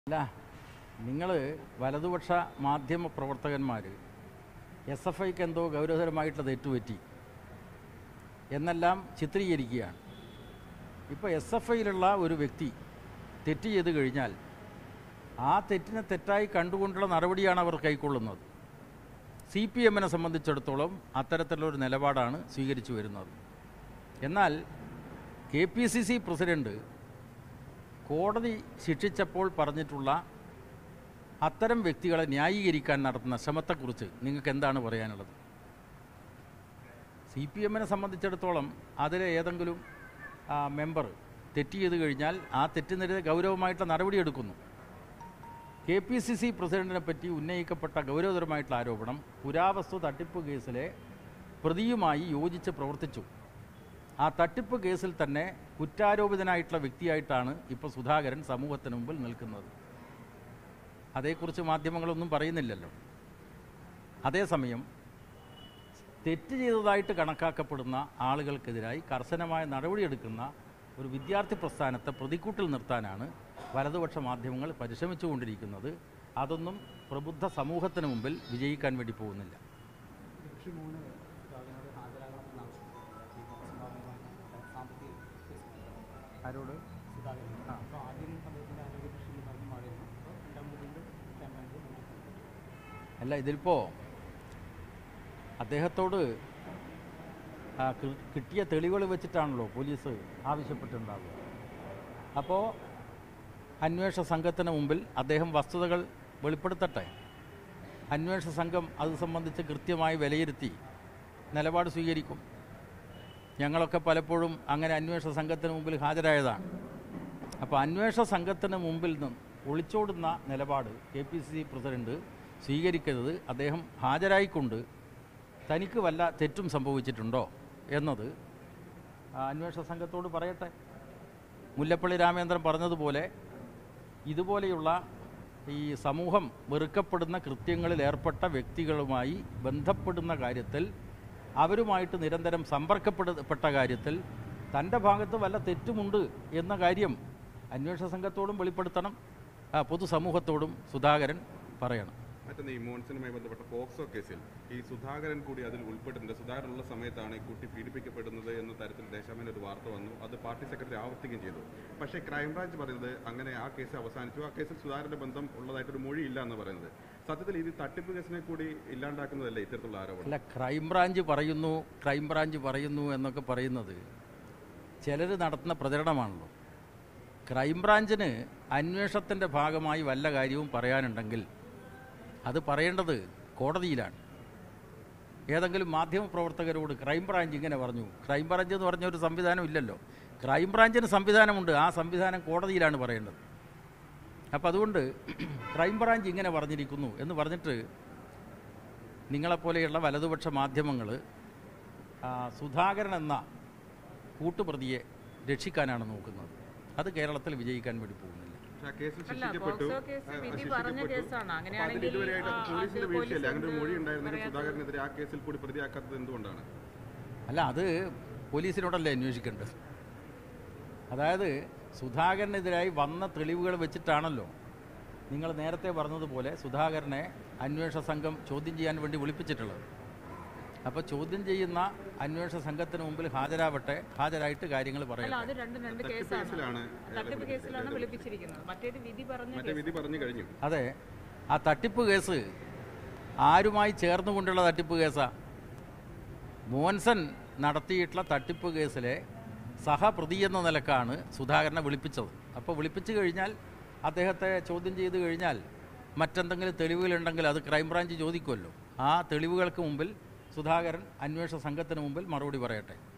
അല്ല നിങ്ങൾ വലതുപക്ഷ മാധ്യമ പ്രവർത്തകന്മാർ എസ് എഫ് ഐക്ക് എന്തോ ഗൗരവതരമായിട്ടുള്ള തെറ്റുപറ്റി എന്നെല്ലാം ചിത്രീകരിക്കുകയാണ് ഇപ്പോൾ എസ് എഫ് ഐയിലുള്ള ഒരു വ്യക്തി തെറ്റ് ചെയ്ത് കഴിഞ്ഞാൽ ആ തെറ്റിനെ തെറ്റായി കണ്ടുകൊണ്ടുള്ള നടപടിയാണ് അവർ കൈക്കൊള്ളുന്നത് സി പി എമ്മിനെ സംബന്ധിച്ചിടത്തോളം അത്തരത്തിലുള്ളൊരു നിലപാടാണ് സ്വീകരിച്ചു വരുന്നത് എന്നാൽ K P C C president കോടതി ശിക്ഷിച്ചപ്പോൾ പറഞ്ഞിട്ടുള്ള അത്തരം വ്യക്തികളെ ന്യായീകരിക്കാൻ നടത്തുന്ന ശ്രമത്തെക്കുറിച്ച് നിങ്ങൾക്ക് എന്താണ് പറയാനുള്ളത് സി പി എമ്മിനെ സംബന്ധിച്ചിടത്തോളം അതിലെ ഏതെങ്കിലും ആ, മെമ്പർ തെറ്റ് ചെയ്ത് കഴിഞ്ഞാൽ ആ തെറ്റിനെതിരെ ഗൗരവമായിട്ടുള്ള നടപടിയെടുക്കുന്നു കെ പി സി സി പ്രസിഡന്റിനെ പറ്റി ഉന്നയിക്കപ്പെട്ട ഗൗരവതരമായിട്ടുള്ള ആരോപണം പുരാവസ്തു തട്ടിപ്പ് കേസിലെ പ്രതിയുമായി യോജിച്ച് പ്രവർത്തിച്ചു ആ തട്ടിപ്പ് കേസിൽ തന്നെ കുറ്റാരോപിതനായിട്ടുള്ള വ്യക്തിയായിട്ടാണ് ഇപ്പോൾ സുധാകരൻ സമൂഹത്തിന് മുമ്പിൽ നിൽക്കുന്നത് അതേക്കുറിച്ച് മാധ്യമങ്ങളൊന്നും പറയുന്നില്ലല്ലോ അതേസമയം തെറ്റ് ചെയ്തതായിട്ട് കണക്കാക്കപ്പെടുന്ന ആളുകൾക്കെതിരായി കർശനമായ നടപടിയെടുക്കുന്ന ഒരു വിദ്യാർത്ഥി പ്രസ്ഥാനത്തെ പ്രതിക്കൂട്ടിൽ നിർത്താനാണ് വലതുപക്ഷ മാധ്യമങ്ങൾ പരിശ്രമിച്ചുകൊണ്ടിരിക്കുന്നത് അതൊന്നും പ്രബുദ്ധ സമൂഹത്തിന് മുമ്പിൽ വിജയിക്കാൻ വേണ്ടി പോകുന്നില്ല കൃഷി മൂന്ന് സുധാകരനോട് ഹാജരാകണമെന്ന് ആവശ്യപ്പെട്ടു സാമ്പത്തിക കേസ് ആരോട് സുധാകരൻ അപ്പോൾ ആദ്യം അദ്ദേഹത്തിൻ്റെ ആരോഗ്യകൃഷി മരുന്ന് മാറിയിരുന്നു അപ്പോൾ രണ്ടാമത് വീണ്ടും ക്യാമ്പയിനിൽ നോക്കിയിട്ടുണ്ട് അല്ല ഇതിലിപ്പോൾ അദ്ദേഹത്തോട് ആ, കി- കിട്ടിയ തെളിവുകൾ വെച്ചിട്ടാണല്ലോ പോലീസ് ആവശ്യപ്പെട്ടിട്ടുണ്ടാവുക അപ്പോൾ അന്വേഷണ സംഘത്തിന് മുമ്പിൽ അദ്ദേഹം വസ്തുതകൾ വെളിപ്പെടുത്തട്ടെ അന്വേഷണ സംഘം അത് സംബന്ധിച്ച് കൃത്യമായി വിലയിരുത്തി നിലപാട് സ്വീകരിക്കും ഞങ്ങളൊക്കെ പലപ്പോഴും അങ്ങനെ അന്വേഷണ സംഘത്തിന് മുമ്പിൽ ഹാജരായതാണ് അപ്പോൾ അന്വേഷണ സംഘത്തിന് മുമ്പിൽ നിന്ന് ഒളിച്ചോടുന്ന നിലപാട് K P C C president സ്വീകരിക്കരുത് അദ്ദേഹം ഹാജരായിക്കൊണ്ട് തനിക്ക് വല്ല തെറ്റും സംഭവിച്ചിട്ടുണ്ടോ എന്നത് ആ, അന്വേഷണ സംഘത്തോട് പറയട്ടെ മുല്ലപ്പള്ളി രാമേന്ദ്രൻ പറഞ്ഞതുപോലെ ഇതുപോലെയുള്ള ഈ സമൂഹം വെറുക്കപ്പെടുന്ന കൃത്യങ്ങളിൽ ഏർപ്പെട്ട വ്യക്തികളുമായി ബന്ധപ്പെടുന്ന കാര്യത്തിൽ അവരുമായിട്ട് നിരന്തരം സമ്പർക്കപ്പെടപ്പെട്ട കാര്യത്തിൽ തൻ്റെ ഭാഗത്ത് വല്ല തെറ്റുമുണ്ട് എന്ന കാര്യം അന്വേഷണ സംഘത്തോടും വെളിപ്പെടുത്തണം ആ, പൊതുസമൂഹത്തോടും സുധാകരൻ പറയണം മറ്റൊന്ന് ഈ മോൺസനുമായി ബന്ധപ്പെട്ട പോക്സോ കേസിൽ ഈ സുധാകരൻ കൂടി അതിൽ ഉൾപ്പെട്ടിട്ടുണ്ട് സുധാകരൻ ഉള്ള സമയത്താണ് ഈ കുട്ടി പീഡിപ്പിക്കപ്പെടുന്നത് എന്ന തരത്തിൽ ദേശാഭിമാനി ഒരു വാർത്ത വന്നു അത് പാർട്ടി സെക്രട്ടറി ആവർത്തിക്കുകയും ചെയ്തു പക്ഷേ ക്രൈംബ്രാഞ്ച് പറയുന്നത് അങ്ങനെ ആ കേസ് അവസാനിച്ചു ആ കേസിൽ സുധാകരന്റെ ബന്ധം ഉള്ളതായിട്ടൊരു മൊഴിയില്ല എന്ന് പറയുന്നത് സത്യത്തിൽ ഇത് തട്ടിപ്പ് കേസിനെ കൂടി ഇല്ലാണ്ടാക്കുന്നതല്ലേ ഇത്തരത്തിലുള്ള ആരോപണം അല്ല ക്രൈംബ്രാഞ്ച് പറയുന്നു ക്രൈംബ്രാഞ്ച് പറയുന്നു എന്നൊക്കെ പറയുന്നത് ചിലർ നടത്തുന്ന പ്രചരണമാണല്ലോ ക്രൈംബ്രാഞ്ചിന് അന്വേഷണത്തിൻ്റെ ഭാഗമായി വല്ല കാര്യവും പറയാനുണ്ടെങ്കിൽ അത് പറയേണ്ടത് കോടതിയിലാണ് ഏതെങ്കിലും മാധ്യമപ്രവർത്തകരോട് ക്രൈംബ്രാഞ്ച് ഇങ്ങനെ പറഞ്ഞു ക്രൈംബ്രാഞ്ച് എന്ന് പറഞ്ഞ ഒരു സംവിധാനം ഇല്ലല്ലോ ക്രൈംബ്രാഞ്ചിന് സംവിധാനമുണ്ട് ആ സംവിധാനം കോടതിയിലാണ് പറയേണ്ടത് അപ്പം അതുകൊണ്ട് ക്രൈംബ്രാഞ്ച് ഇങ്ങനെ പറഞ്ഞിരിക്കുന്നു എന്ന് പറഞ്ഞിട്ട് നിങ്ങളെപ്പോലെയുള്ള വലതുപക്ഷ മാധ്യമങ്ങൾ സുധാകരൻ എന്ന കൂട്ടുപ്രതിയെ രക്ഷിക്കാനാണ് നോക്കുന്നത് അത് കേരളത്തിൽ വിജയിക്കാൻ വേണ്ടി പോകുന്നില്ല പക്ഷേ ആ കേസിൽ അല്ല, ശിക്ഷിക്കപ്പെട്ടു പോക്സോ കേസ് ആ, വിധി ശിക്ഷിക്കപ്പെട്ടു. പറഞ്ഞ കേസാണ്. അപ്പോൾ അതിൽ അങ്ങനെയാണെങ്കിൽ ഇതുവരെയായിട്ട് ആ, പോലീസിന്റെ അത് വീഴ്ചയല്ലേ അങ്ങനെ ഒരു പോലീസ് മൊഴി ഉണ്ടായിരുന്നെങ്കിൽ പറയാത്തത്? സുധാകരനെതിരെ ആ കേസിൽ കൂടി പ്രതിയാക്കാത്തത് എന്തുകൊണ്ടാണ് അല്ല അത് പോലീസിനോടല്ലേ അന്വേഷിക്കേണ്ടത് അതായത് സുധാകരനെതിരായി വന്ന തെളിവുകൾ വെച്ചിട്ടാണല്ലോ നിങ്ങൾ നേരത്തെ പറഞ്ഞതുപോലെ സുധാകരനെ അന്വേഷണ സംഘം ചോദ്യം ചെയ്യാൻ വേണ്ടി വിളിപ്പിച്ചിട്ടുള്ളത് അപ്പോൾ ചോദ്യം ചെയ്യുന്ന അന്വേഷണ സംഘത്തിന് മുമ്പിൽ ഹാജരാവട്ടെ ഹാജരായിട്ട് കാര്യങ്ങൾ അല്ല പറയട്ടെ അത് രണ്ടും രണ്ട് തട്ടിപ്പ് കേസാണ് കേസിലാണ് തട്ടിപ്പ് കേസിലാണ് വിളിപ്പിച്ചിരിക്കുന്നത് മറ്റേത് വിധി പറഞ്ഞ മറ്റേ വിധി പറഞ്ഞു കഴിഞ്ഞു അതെ ആ തട്ടിപ്പ് കേസ് ആരുമായി ചേർന്നുകൊണ്ടുള്ള തട്ടിപ്പ് കേസാ മോൻസൺ നടത്തിയിട്ടുള്ള തട്ടിപ്പ് കേസിലെ സഹപ്രതി എന്ന നിലക്കാണ് സുധാകരനെ വിളിപ്പിച്ചത് അപ്പോൾ വിളിപ്പിച്ചു കഴിഞ്ഞാൽ അദ്ദേഹത്തെ ചോദ്യം ചെയ്ത് കഴിഞ്ഞാൽ മറ്റെന്തെങ്കിലും തെളിവുകളുണ്ടെങ്കിൽ അത് ക്രൈംബ്രാഞ്ച് ചോദിക്കുമല്ലോ ആ തെളിവുകൾക്ക് മുമ്പിൽ സുധാകരൻ അന്വേഷണ സംഘത്തിന് മുമ്പിൽ മറുപടി പറയട്ടെ